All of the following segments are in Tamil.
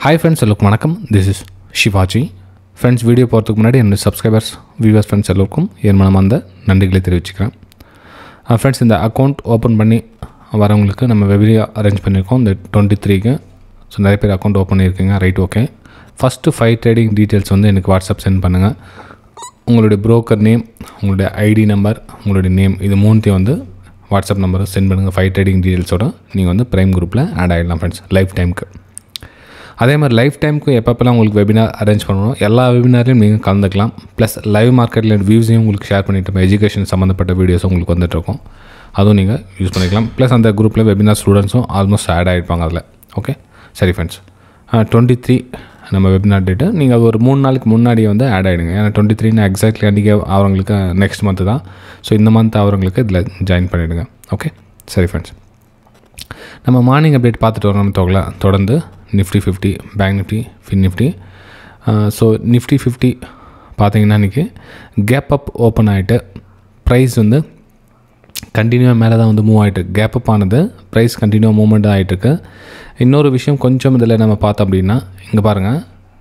ஹாய் ஃப்ரெண்ட்ஸ் எல்லோருக்கும் வணக்கம் this is Shivaji friends video போகிறதுக்கு முன்னாடி என்னோட சப்ஸ்கிரைபர்ஸ் வியூவர்ஸ் ஃப்ரெண்ட்ஸ் எல்லோருக்கும் என் மனமார்ந்த நன்றிகளை தெரிவிச்சுக்கிறேன் ஃப்ரெண்ட்ஸ் இந்த அக்கௌண்ட் ஓப்பன் பண்ணி வரவங்களுக்கு நம்ம வெபினார் அரேஞ்ச் பண்ணியிருக்கோம் இந்த டுவெண்ட்டி த்ரீக்கு ஸோ நிறைய பேர் அக்கௌண்ட் ஓப்பன் பண்ணியிருக்கீங்க right okay first five trading details வந்து எனக்கு வாட்ஸ்அப் சென்ட் பண்ணுங்கள் உங்களுடைய broker நேம் உங்களுடைய ஐடி நம்பர் உங்களுடைய நேம் இது மூணுத்தையும் வந்து வாட்ஸ்அப் நம்பரை சென்ட் பண்ணுங்கள் ஃபைவ் ட்ரேடிங் டீட்டெயில்ஸோட நீங்கள் வந்து ப்ரைம் குரூப்பில் ஆட் ஆகிடலாம் ஃப்ரெண்ட்ஸ் லைஃப் டைமுக்கு அதே மாதிரி லைஃப் டைமுக்கு எப்பப்பெல்லாம் உங்களுக்கு வெபினார் அரேஞ்ச் பண்ணணும் எல்லா வெபினார்லையும் நீங்கள் கலந்துக்கலாம் ப்ளஸ் லைவ் மார்க்கெட்டில் வியூஸையும் உங்களுக்கு ஷேர் பண்ணிட்டு எஜுகேஷன் சம்மந்தப்பட்ட வீடியோஸ் உங்களுக்கு வந்துட்டு இருக்கும் அதுவும் நீங்கள் யூஸ் பண்ணிக்கலாம் ப்ளஸ் அந்த குரூப்பில் வெபினார் ஸ்டூடெண்ட்ஸும் ஆல்மோஸ்ட் ஆட் ஆகிருப்பாங்க அதில் ஓகே சரி ஃப்ரெண்ட்ஸ் டுவெண்ட்டி த்ரீ நம்ம வெபினார் டேட்டு நீங்கள் அது ஒரு மூணு நாளைக்கு முன்னாடியே வந்து ஆட் ஆகிடுங்க ஏன்னா டுவெண்ட்டி த்ரீ எக்ஸாக்ட்லி அன்றைக்கி அவங்களுக்கு நெக்ஸ்ட் மந்த்து தான் ஸோ இந்த மந்த் அவங்களுக்கு இதில் ஜாயின் பண்ணிவிடுங்க ஓகே சரி ஃப்ரெண்ட்ஸ் நம்ம மார்னிங் அப்டேட் பார்த்துட்டு வரோம் தொகல தொடர்ந்து Nifty fifty bank Nifty fin Nifty so Nifty fifty பார்த்தீங்கன்னா இன்றைக்கி கேப் அப் ஓப்பன் ஆகிட்டு ப்ரைஸ் வந்து கண்டினியூவாக மேலே தான் வந்து மூவ் ஆகிட்டு கேப் அப் ஆனது ப்ரைஸ் கண்டினியூவாக மூவ்மெண்ட் ஆகிட்டுருக்கு இன்னொரு விஷயம் கொஞ்சம் இதில் நம்ம பார்த்தோம் அப்படின்னா இங்கே பாருங்கள்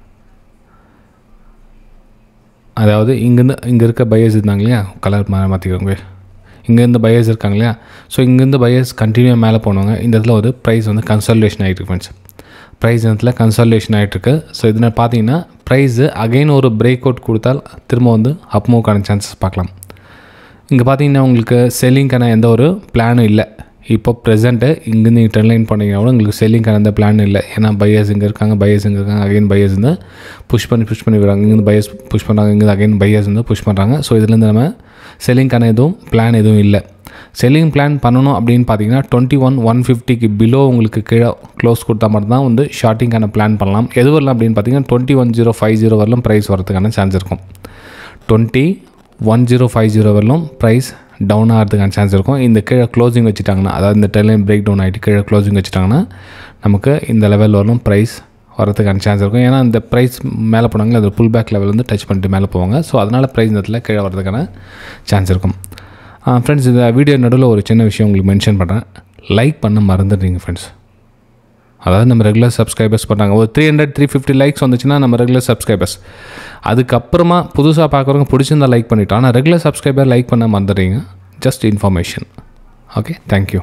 அதாவது இங்கேருந்து இங்கே இருக்க பையர்ஸ் இருந்தாங்க இல்லையா கலர் மா மாற்றிக்கிறவங்க இங்கேருந்து பையர்ஸ் இருக்காங்க இல்லையா ஸோ இங்கேருந்து பையர்ஸ் கண்டினியூ மேலே போனவங்க இந்த இடத்துல ஒரு ப்ரைஸ் வந்து கன்சல்டேஷன் ஆகிட்டு ஃப்ரெண்ட்ஸ் ப்ரைஸ் இடத்துல கன்சல்டேஷன் ஆகிட்டுருக்கு ஸோ இதில் பார்த்தீங்கன்னா ப்ரைஸு அகைன் ஒரு பிரேக் அவுட் கொடுத்தால் திரும்ப வந்து அப் மூவ்க்கான சான்சஸ் பார்க்கலாம் இங்கே பார்த்தீங்கன்னா உங்களுக்கு செல்லிங்க்கான எந்த ஒரு பிளானும் இல்லை இப்போ ப்ரெசென்ட்டு இங்கேருந்து நீங்கள் ட்ரெண்ட் லைன் பண்ணிங்கன்னா கூட உங்களுக்கு செல்லிங்க்கான எந்த பிளானும் இல்லை ஏன்னா பையர்ஸ் இங்கே இருக்காங்க பையர்ஸ் இங்கே இருக்காங்க அகைன் பையர்ஸ் வந்து புஷ் பண்ணி புஷ் பண்ணி விடுறாங்க இங்கேருந்து பையர்ஸ் புஷ் பண்ணுறாங்க இங்கே அகைன் பையர்ஸ் வந்து புஷ் பண்ணுறாங்க ஸோ இதுலேருந்து நம்ம செல்லிங்க்கான எதுவும் பிளான் எதுவும் இல்லை செல்லிங் பிளான் பண்ணணும் அப்படின்னு பார்த்தீங்கன்னா டுவெண்ட்டி ஒன் ஒன் ஃபிஃப்டிக்கு பிலோ உங்களுக்கு கீழே க்ளோஸ் கொடுத்தா மட்டும் தான் வந்து ஷார்ட்டிங்கான பிளான் பண்ணலாம் எது வரலாம் அப்படின்னு பார்த்தீங்கன்னா twenty one zero five zero வரலும் ப்ரைஸ் வரதுக்கான சான்ஸ் இருக்கும் twenty one zero five zero வரலும் ப்ரைஸ் டவுன் ஆகிறதுக்கான சான்ஸ் இருக்கும் இந்த கீழே க்ளோசிங் வச்சுட்டாங்கன்னா அதாவது இந்த ட்ரெயின் பிரேக் டவுன் ஆகிட்டு கீழே க்ளோசிங் வச்சுட்டாங்கன்னா நமக்கு இந்த லெவல் வரலும் ப்ரைஸ் வரதுக்கான சான்ஸ் இருக்கும் ஏன்னா இந்த ப்ரைஸ் மேலே போனாங்களே அது புல் பேக் லெவல் வந்து டச் பண்ணிட்டு மேலே போவாங்க ஸோ அதனால் ப்ரைஸ் இந்த இடத்துல கீழே வரதுக்கான சான்ஸ் இருக்கும் ஃப்ரெண்ட்ஸ் இந்த வீடியோ நடுவில் ஒரு சின்ன விஷயம் உங்களுக்கு மென்ஷன் பண்ணுறேன் லைக் பண்ண மறந்துடுறீங்க ஃப்ரெண்ட்ஸ் அதாவது நம்ம ரெகுலர் சப்ஸ்கிரைபர்ஸ் பண்ணுறாங்க ஒரு three hundred three fifty likes வந்துச்சுன்னா நம்ம ரெகுலர் சப்ஸ்கிரைபர்ஸ் அதுக்கப்புறமா புதுசாக பார்க்குறவங்க பிடிச்சிருந்தா லைக் பண்ணிட்டோம் ஆனால் ரெகுலர் சப்ஸ்கிரைபர் லைக் பண்ண மறந்துடுறீங்க just information okay thank you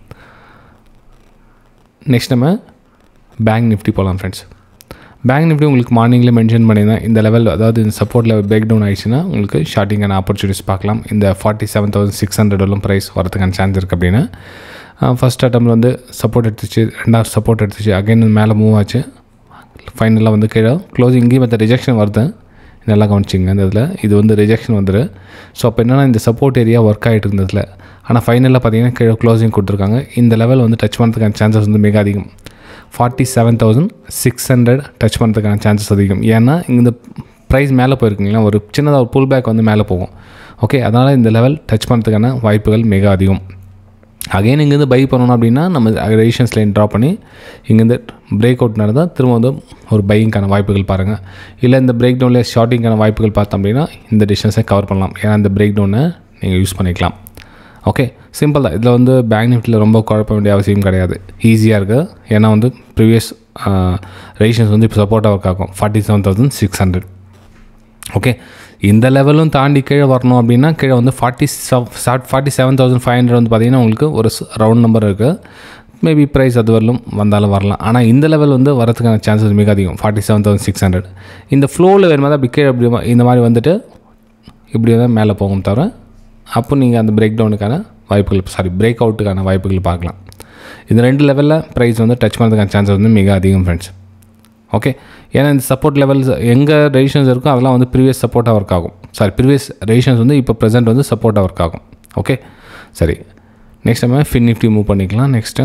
next நம்ம பேங்க் நிஃப்டி போகலாம் ஃப்ரெண்ட்ஸ் பேங்க் நிஃப்டி உங்களுக்கு மார்னிங்கில் மென்ஷன் பண்ணியிருந்தேன் இந்த லெவல் அதாவது இந்த சப்போர்ட் லெவல் பிரேக் டவுன் ஆயிடுச்சுன்னா உங்களுக்கு ஷார்ட்டிங்கான ஆப்பர்ச்சுனிட்டிஸ் பார்க்கலாம் இந்த forty seven thousand six hundred வரலும் ப்ரைஸ் வரதுக்கான சான்ஸ் இருக்குது அப்படின்னு ஃபஸ்ட் அட்டம் வந்து சப்போர்ட் எடுத்துச்சு ரெண்டாவது சப்போர்ட் எடுத்துச்சு அகைன் மேலே மூவ் ஆச்சு ஃபைனலாக வந்து கீழே க்ளோசிங் இங்கேயும் மற்ற ரிஜெக்ஷன் வருது நல்லா கவனிச்சிங்க இந்த இதில் இது வந்து ரிஜெக்ஷன் வந்துரு ஸோ அப்போ என்னென்னா இந்த சப்போர்ட் ஏரியா ஒர்க் ஆகிட்டு இருந்ததில் ஆனால் ஃபைனலாக பார்த்தீங்கன்னா கீழே க்ளோசிங் கொடுத்துருக்காங்க இந்த லெவல் வந்து டச் பண்ணுறதுக்கான சான்சஸ் வந்து மிக அதிகம் forty seven thousand six hundred touch பண்ணுறதுக்கான சான்சஸ் அதிகம் ஏன்னா இந்த ப்ரைஸ் மேலே போயிருக்குங்களா ஒரு சின்னதாக ஒரு புல் பேக் வந்து மேலே போகும் ஓகே அதனால் இந்த லெவல் டச் பண்ணுறதுக்கான வாய்ப்புகள் மிக அதிகம் அகைன் இங்கேருந்து பை பண்ணணும் அப்படின்னா நம்ம ரெடிஷன்ஸ் லைன் ட்ரா பண்ணி இங்கேருந்து பிரேக் அவுட் நடந்தால் திரும்ப வந்து ஒரு பையிங்க்கான வாய்ப்புகள் பாருங்கள் இல்லை இந்த பிரேக் டவுனில் ஷார்ட்டிங்கான வாய்ப்புகள் பார்த்தோம் அப்படின்னா இந்த டிஸ்டன்ஸை கவர் பண்ணலாம் ஏன்னா இந்த பிரேக் டவுனை நீங்கள் யூஸ் பண்ணிக்கலாம் ஓகே சிம்பிள் தான் இதில் வந்து பேங்க் நிஃப்டியில் ரொம்ப குழப்ப வேண்டிய அவசியம் கிடையாது ஈஸியாக இருக்குது ஏன்னா வந்து ப்ரீவியஸ் ரெடிஷன்ஸ் வந்து இப்போ சப்போர்ட்டாக ஒர்க் ஆகும் forty seven thousand six hundred okay இந்த லெவலும் தாண்டி கீழே வரணும் அப்படின்னா கீழே வந்து forty forty seven thousand five hundred வந்து பார்த்திங்கன்னா உங்களுக்கு ஒரு ரவுண்ட் நம்பர் இருக்குது மேபி ப்ரைஸ் அது வரலும் வந்தாலும் வரலாம் ஆனால் இந்த லெவல் வந்து வரதுக்கான சான்சஸ் மிக அதிகம் forty seven thousand six hundred இந்த ஃப்ளோவில் வேறு மாதிரி அப்படி கீழே அப்படி இந்த மாதிரி வந்துட்டு இப்படி தான் மேலே போகும் தவிர அப்போ நீங்கள் அந்த பிரேக் டவுனுக்கான வாய்ப்புகள் சாரி பிரேக் அவுட்டுக்கான வாய்ப்புகள் பார்க்கலாம் இந்த ரெண்டு லெவலில் ப்ரைஸ் வந்து டச் பண்ணுறதுக்கான சான்சஸ் வந்து மிக அதிகம் ஃப்ரெண்ட்ஸ் ஓகே ஏன்னா இந்த சப்போர்ட் லெவல்ஸ் எங்கே ரெடிஷன்ஸ் இருக்கோ அதெல்லாம் வந்து ப்ரீவியஸ் சப்போர்ட்டாக ஒர்க் ஆகும் சாரி ப்ரீவியஸ் ரெடிஷன்ஸ் வந்து இப்போ ப்ரெசென்ட் வந்து சப்போர்ட்டாக ஒர்க் ஆகும் ஓகே சரி நெக்ஸ்ட் நம்ம ஃபின் நிஃப்டி மூவ் பண்ணிக்கலாம் நெக்ஸ்ட்டு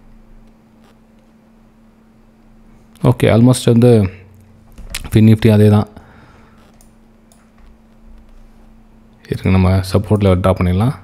ஓகே ஆல்மோஸ்ட் வந்து ஃபின் நிஃப்டி அதே தான் இருங்க நம்ம சப்போர்ட் லெவல் ட்ரா பண்ணிடலாம்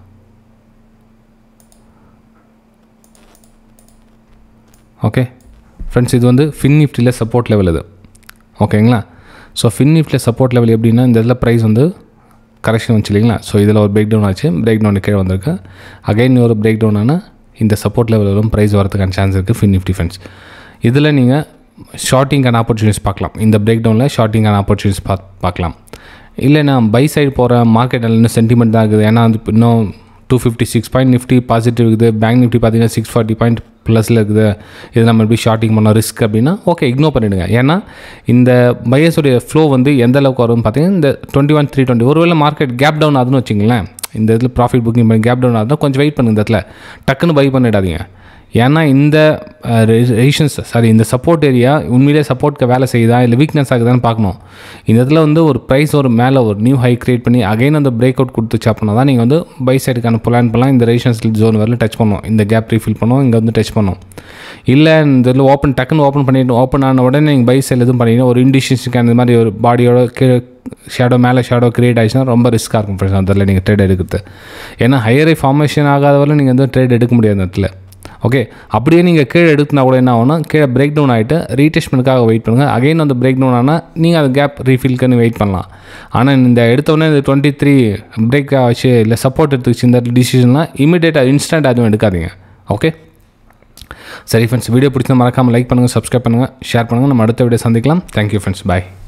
ஓகே ஃப்ரெண்ட்ஸ் இது வந்து ஃபின் நிஃப்டியில் சப்போர்ட் லெவல் இது ஓகேங்களா ஸோ ஃபின் நிஃப்டியில் சப்போர்ட் லெவல் எப்படின்னா இந்த இதில் ப்ரைஸ் வந்து கரெக்ஷன் வந்துச்சு இல்லைங்களா ஸோ இதில் ஒரு பிரேக் டவுன் ஆச்சு பிரேக் டவுன் கீழே வந்திருக்கு அகைன் ஒரு பிரேக் டவுன் ஆனால் இந்த சப்போர்ட் லெவலும் ப்ரைஸ் வரதுக்கான சான்ஸ் இருக்குது ஃபின் நிஃப்டி ஃப்ரெண்ட்ஸ் இதில் நீங்கள் ஷார்ட்டிங்கான ஆப்பர்ச்சுனிட்டிஸ் பார்க்கலாம் இந்த பிரேக் டவுனில் ஷார்ட்டிங்கான ஆப்பர்ச்சுனிட்டிஸ் பா பார்க்கலாம் இல்லை நான் பை சைடு போகிற மார்க்கெட் இன்னும் சென்டிமெண்ட் தான் இருக்குது ஏன்னா வந்து இன்னும் two fifty six point Nifty positive இருக்குது பேங்க் நிஃப்டி பார்த்தீங்கன்னா சிக்ஸ் ஃபார்ட்டி பாயிண்ட் ப்ளஸில் இருக்குது இது நம்ம எப்படி ஷார்ட்டிங் பண்ணோம் ரிஸ்க் அப்படின்னா ஓகே இக்னோர் பண்ணிவிடுங்க ஏன்னா இந்த பையஸுடைய ஃப்ளோ வந்து எந்த அளவுக்கு வரும்னு பார்த்தீங்கன்னா இந்த டுவெண்ட்டி ஒன் த்ரீ டுவெண்ட்டி ஒருவேளை மார்க்கெட் கேப் டவுன் ஆகுதுன்னு வச்சிங்களேன் இந்த இதில் ப்ராஃபிட் புக்கிங் பண்ணி கேப் டவுன் ஆகுதுன்னா கொஞ்சம் வெயிட் பண்ணுங்க இந்த இடத்துல டக்குன்னு பை பண்ணிடாதீங்க ஏன்னா இந்த ரெசிஷன்ஸ் சாரி இந்த சப்போர்ட் ஏரியா உண்மையிலே சப்போர்ட்க்கு வேலை செய்யுதா இல்லை வீக்னஸ் ஆகுதான்னு பார்க்கணும் இந்த இடத்துல வந்து ஒரு ப்ரைஸ் ஒரு மேலே ஒரு நியூ ஹை கிரியேட் பண்ணி அகைன் அந்த பிரேக் அவுட் கொடுத்துச்சு அப்படின்னா தான் நீங்கள் வந்து பை சைடுக்கான பிளான் பண்ணலாம் இந்த ரெசிஷன்ஸ் ஜோன் வரல டச் பண்ணும் இந்த கேப் ரீஃபில் பண்ணும் இங்கே வந்து டச் பண்ணும் இல்லை இந்த இதில் ஓப்பன் டக்குன்னு ஓப்பன் பண்ணிட்டு ஓப்பன் ஆன உடனே நீங்கள் பை சைடில் எதுவும் பண்ணிங்கன்னா ஒரு இண்டிஷன்ஸுக்கு அந்த மாதிரி ஒரு பாடியோட கீழே ஷேடோ மேலே ஷேடோ கிரியேட் ஆயிடுச்சுன்னா ரொம்ப ரிஸ்க்காக இருக்கும் ஃப்ரெண்ட்ஸ் அந்த இடத்துல நீங்கள் ட்ரேட் எடுக்கிறது ஏன்னா ஹையரை ஃபார்மேஷன் ஆகாத வரல நீங்கள் வந்து ட்ரேட் எடுக்க முடியாது அந்த இடத்துல ஓகே அப்படியே நீங்கள் கீழே எடுத்துனா கூட என்ன ஆகும்னா கீழே பிரேக் டவுன் ஆகிட்டு ரீடெஸ்ட்மெண்ட்டுக்காக வெயிட் பண்ணுங்கள் அகைன் அந்த பிரேக் டவுன் ஆனால் நீங்கள் அந்த கேப் ரீஃபில்க்குன்னு வெயிட் பண்ணலாம் ஆனால் இந்த எடுத்தோடனே இந்த டுவெண்ட்டி த்ரீ பிரேக் ஆச்சு இல்லை சப்போர்ட் எடுத்துச்சு இந்த டிசிஷன்லாம் இமீடியட்டாக இன்ஸ்டன்ட் அதுவும் எடுக்காதீங்க ஓகே சரி ஃப்ரெண்ட்ஸ் வீடியோ பிடிச்சா மறக்காமல் லைக் பண்ணுங்கள் சப்ஸ்கிரைப் பண்ணுங்கள் ஷேர் பண்ணுங்கள் நம்ம அடுத்த வீடியோ சந்திக்கலாம் தேங்க்யூ ஃப்ரெண்ட்ஸ் பாய்